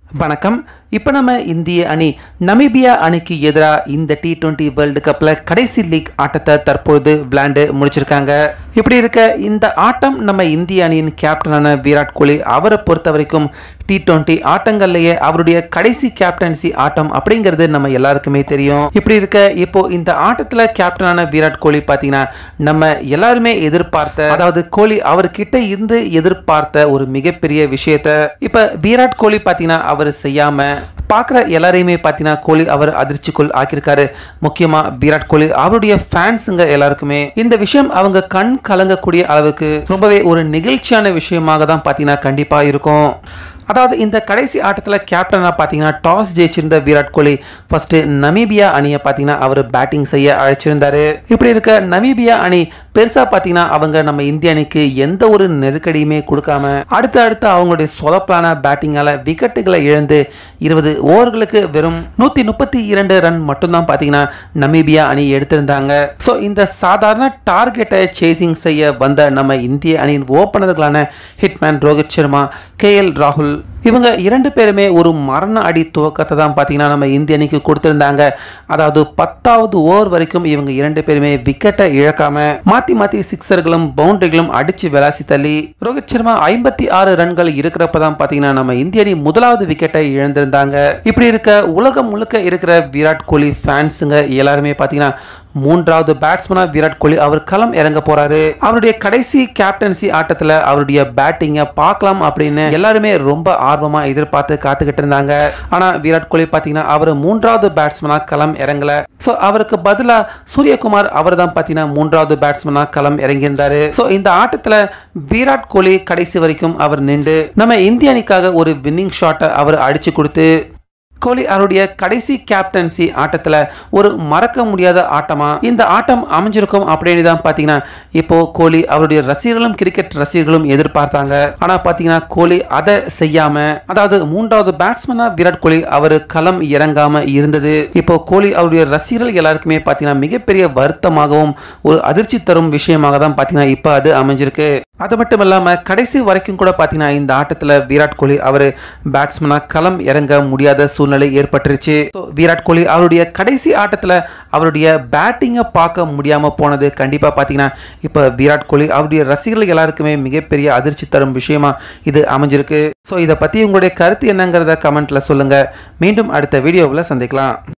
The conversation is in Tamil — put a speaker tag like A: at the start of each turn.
A: வணக்கம் இப்போ நம்ம இந்திய அணி நமீபியா அணிக்கு எதிராக இந்த டி டுவெண்ட்டி வேர்ல்டு கப்பில் கடைசி லீக் ஆட்டத்தை தற்போது விளையாண்டு முடிச்சிருக்காங்க இப்படி இருக்க இந்த ஆட்டம் நம்ம இந்திய அணியின் கேப்டனான விராட் கோலி அவரை பொறுத்த வரைக்கும் டி டுவெண்ட்டி ஆட்டங்கள்லேயே அவருடைய கடைசி கேப்டன்சி ஆட்டம் அப்படிங்கிறது நம்ம எல்லாருக்குமே தெரியும் இப்படி இருக்க இப்போ இந்த ஆட்டத்தில் கேப்டனான விராட் கோலி பார்த்தீங்கன்னா நம்ம எல்லாருமே எதிர்பார்த்த அதாவது கோலி அவர்கிட்ட இருந்து எதிர்பார்த்த ஒரு மிகப்பெரிய விஷயத்த இப்போ விராட் கோலி பார்த்தீங்கன்னா அவர் செய்யாம பார்க்குற எல்லாரையுமே பார்த்தீங்கன்னா கோலி அவர் அதிர்ச்சிக்குள் ஆக்கியிருக்காரு முக்கியமாக விராட் கோலி அவருடைய ஃபேன்ஸுங்க எல்லாருக்குமே இந்த விஷயம் அவங்க கண் கலங்கக்கூடிய அளவுக்கு ரொம்பவே ஒரு நெகிழ்ச்சியான விஷயமாக தான் பார்த்தீங்கன்னா கண்டிப்பாக இருக்கும் அதாவது இந்த கடைசி ஆட்டத்தில் கேப்டனாக பார்த்தீங்கன்னா டாஸ் ஜெயிச்சிருந்த விராட் கோலி ஃபர்ஸ்ட் நமீபியா அணியை பார்த்தீங்கன்னா அவர் பேட்டிங் செய்ய அழைச்சிருந்தாரு இப்படி இருக்க நமீபியா அணி பெருசாக பார்த்தீங்கன்னா அவங்க நம்ம இந்திய அணிக்கு எந்த ஒரு நெருக்கடியுமே கொடுக்காம அடுத்து அடுத்து அவங்களுடைய சொதப்பலான பேட்டிங்கால விக்கெட்டுகளை இழந்து இருபது ஓவர்களுக்கு வெறும் நூற்றி முப்பத்தி இரண்டு ரன் மட்டும்தான் பார்த்தீங்கன்னா நமீபியா அணி எடுத்திருந்தாங்க ஸோ இந்த சாதாரண டார்கெட்டை சேசிங் செய்ய வந்த நம்ம இந்திய அணியின் ஓப்பனர்களான hitman Rohit Sharma K L ராகுல் இவங்க இரண்டு பேருமே ஒரு மரண அடி துவக்கத்தை தான் பார்த்தீங்கன்னா நம்ம இந்திய அணிக்கு கொடுத்திருந்தாங்க அதாவது பத்தாவது ஓவர் வரைக்கும் இவங்க இரண்டு பேருமே விக்கெட்டை இழக்காம மாத்தி மாத்தி சிக்ஸர்களும் பவுண்டரிகளும் அடிச்சு விளாசி தள்ளி ரோஹித் சர்மா ஐம்பத்தி ஆறு ரன்கள் இருக்கிறப்ப தான் பார்த்தீங்கன்னா நம்ம இந்திய அணி முதலாவது விக்கெட்டை இழந்திருந்தாங்க இப்படி இருக்க உலகம் முழுக்க இருக்கிற விராட் கோலி ஃபேன்ஸுங்க எல்லாருமே பார்த்தீங்கன்னா மூன்றாவது பேட்ஸ்மனா விராட் கோலி அவர் களம் இறங்க போறாரு அவருடைய கடைசி கேப்டன்சி ஆட்டத்துல அவருடைய பேட்டிங்கை பார்க்கலாம் அப்படின்னு எல்லாருமே ரொம்ப ஆர்வமா எதிர்பார்த்து காத்துக்கிட்டு இருந்தாங்க ஆனா விராட் கோலி பாத்தீங்கன்னா அவர் மூன்றாவது பேட்ஸ்மனா களம் இறங்கல ஸோ அவருக்கு பதிலா சூரியகுமார் அவர் தான் பாத்தீங்கன்னா மூன்றாவது பேட்ஸ்மனா களம் இறங்கியிருந்தாரு ஸோ இந்த ஆட்டத்துல விராட் கோலி கடைசி வரைக்கும் அவர் நின்று நம்ம இந்திய அணிக்காக ஒரு வின்னிங் ஷாட்டை அவர் அடிச்சு கொடுத்து கோலி அவருடைய கடைசி கேப்டன்சி ஆட்டத்தில் ஒரு மறக்க முடியாத ஆட்டமா இந்த ஆட்டம் அமைஞ்சிருக்கும் அப்படின்னு தான் பார்த்தீங்கன்னா இப்போ கோலி அவருடைய ரசிகர்களும் கிரிக்கெட் ரசிகர்களும் எதிர்பார்த்தாங்க ஆனால் பார்த்தீங்கன்னா கோலி அதை செய்யாம அதாவது மூன்றாவது பேட்ஸ்மனா விராட் கோலி அவர் களம் இறங்காம இருந்தது இப்போ கோலி அவருடைய ரசிகர்கள் எல்லாருக்குமே பார்த்தீங்கன்னா மிகப்பெரிய வருத்தமாகவும் ஒரு அதிர்ச்சி தரும் விஷயமாக தான் பார்த்தீங்கன்னா இப்போ அது அமைஞ்சிருக்கு அது மட்டும் இல்லாமல் கடைசி வரைக்கும் கூட பார்த்தீங்கன்னா இந்த ஆட்டத்தில் விராட் கோலி அவர் பேட்ஸ்மனாக களம் இறங்க முடியாத சூழ்நிலை ஏற்பட்டுருச்சு So, விராட் கோலி அவருடைய கடைசி ஆட்டத்தில் அவருடைய பேட்டிங்கை பார்க்க முடியாமல் போனது கண்டிப்பாக பார்த்தீங்கன்னா இப்போ விராட் கோலி அவருடைய ரசிகர்கள் எல்லாருக்குமே மிகப்பெரிய அதிர்ச்சி தரும் விஷயமா இது அமைஞ்சிருக்கு ஸோ இதை பற்றி உங்களுடைய கருத்து என்னங்கிறத கமெண்ட்டில் சொல்லுங்கள் மீண்டும் அடுத்த வீடியோவில் சந்திக்கலாம்